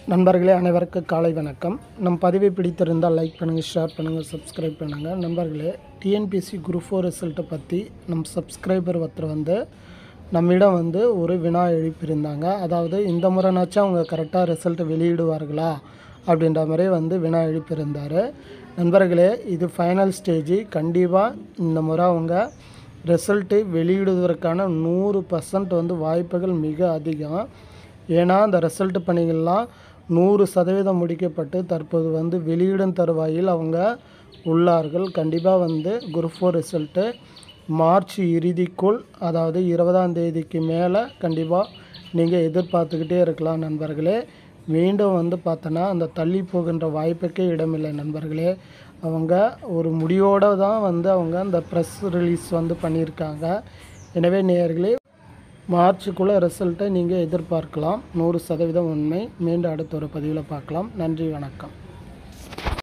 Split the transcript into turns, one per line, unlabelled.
நண்பர்களே அனைவருக்கும் காலை வணக்கம் நம் பதிவை பிடித்திருந்தால் லைக் பண்ணுங்கள் ஷேர் பண்ணுங்கள் சப்ஸ்கிரைப் பண்ணுங்கள் நண்பர்களே டிஎன்பிசி குரூப் ஃபோர் ரிசல்ட்டை பற்றி நம் சப்ஸ்கிரைபர் ஒருத்தர் வந்து நம்மிடம் வந்து ஒரு வினா எழுப்பியிருந்தாங்க அதாவது இந்த முறைனாச்சும் அவங்க கரெக்டாக ரிசல்ட்டை வெளியிடுவார்களா அப்படின்ற மாதிரி வந்து வினா எழுப்பியிருந்தார் நண்பர்களே இது ஃபைனல் ஸ்டேஜ் கண்டிப்பாக இந்த முறை அவங்க ரிசல்ட்டு வெளியிடுவதற்கான நூறு பர்சன்ட் வந்து வாய்ப்புகள் மிக அதிகம் ஏன்னா அந்த ரிசல்ட் பணிகள்லாம் நூறு சதவீதம் முடிக்கப்பட்டு தற்போது வந்து வெளியிடும் தருவாயில் அவங்க உள்ளார்கள் கண்டிப்பாக வந்து குரூப் ஃபோர் ரிசல்ட்டு மார்ச் இறுதிக்குள் அதாவது இருபதாம் தேதிக்கு மேலே கண்டிப்பாக நீங்கள் எதிர்பார்த்துக்கிட்டே இருக்கலாம் நண்பர்களே மீண்டும் வந்து பார்த்தோன்னா அந்த தள்ளி போகின்ற வாய்ப்புக்கே இடமில்லை நண்பர்களே அவங்க ஒரு முடிவோடு தான் வந்து அவங்க அந்த ப்ரெஸ் ரிலீஸ் வந்து பண்ணியிருக்காங்க எனவே நேயர்களே மார்ச்சுக்குள்ளே ரிசல்ட்டை நீங்கள் எதிர்பார்க்கலாம் நூறு சதவீதம் உண்மை மீண்டும் அடுத்த ஒரு பதிவில் பார்க்கலாம் நன்றி வணக்கம்